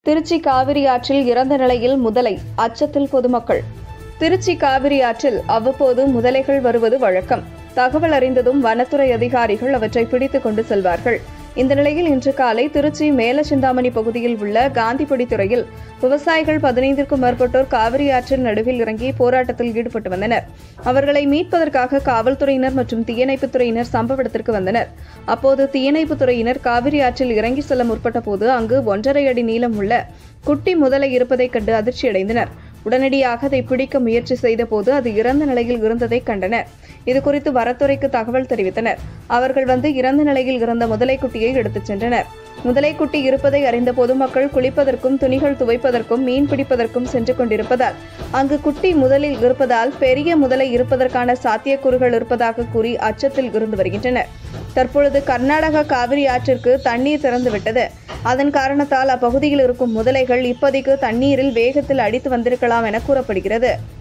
திருச்சி காவிரி ஆற்றில் இறந்த நிலையில் முதலை அச்சத்தில் பொதுமக்கள் திருச்சி காவிரி ஆற்றில் அவ்வப்போது முதலைகள் வருவது வழக்கம் தகவல் அறிந்ததும் வனத்துறை அதிகாரிகள் அவற்றை பிடித்துக் கொண்டு செல்வார்கள் இந்த நிலையில் இன்று காலை திருச்சி மேலசிந்தாமணி பகுதியில் உள்ள காந்திபடி துறையில் விவசாயிகள் பதினைந்திற்கும் மேற்பட்டோர் காவிரி ஆற்றின் நடுவில் இறங்கி போராட்டத்தில் ஈடுபட்டு வந்தனர் அவர்களை மீட்பதற்காக காவல்துறையினர் மற்றும் தீயணைப்புத் துறையினர் சம்பவ இடத்திற்கு வந்தனர் அப்போது தீயணைப்புத் துறையினர் காவிரி ஆற்றில் இறங்கி செல்ல முற்பட்ட போது அங்கு ஒன்றரை அடி நீளம் உள்ள குட்டி முதலை இருப்பதைக் கண்டு அதிர்ச்சியடைந்தனர் உடனடியாக அதை பிடிக்க முயற்சி செய்தபோது அது இறந்த நிலையில் இருந்ததை கண்டனர் இதுகுறித்து வரத்துறைக்கு தகவல் தெரிவித்தனர் அவர்கள் வந்து இறந்த நிலையில் இருந்த முதலைக்குட்டியை எடுத்துச் சென்றனர் முதலைக்குட்டி இருப்பதை அறிந்த பொதுமக்கள் குளிப்பதற்கும் துணிகள் துவைப்பதற்கும் மீன் பிடிப்பதற்கும் சென்று கொண்டிருப்பதால் அங்கு குட்டி முதலில் இருப்பதால் பெரிய முதலை இருப்பதற்கான சாத்தியக்கூறுகள் இருப்பதாக கூறி அச்சத்தில் இருந்து வருகின்றனர் தற்பொழுது கர்நாடக காவிரி ஆற்றிற்கு தண்ணீர் திறந்துவிட்டது அதன் காரணத்தால் அப்பகுதியில் இருக்கும் முதலைகள் இப்போதைக்கு தண்ணீரில் வேகத்தில் அடித்து வந்திருக்கலாம் என கூறப்படுகிறது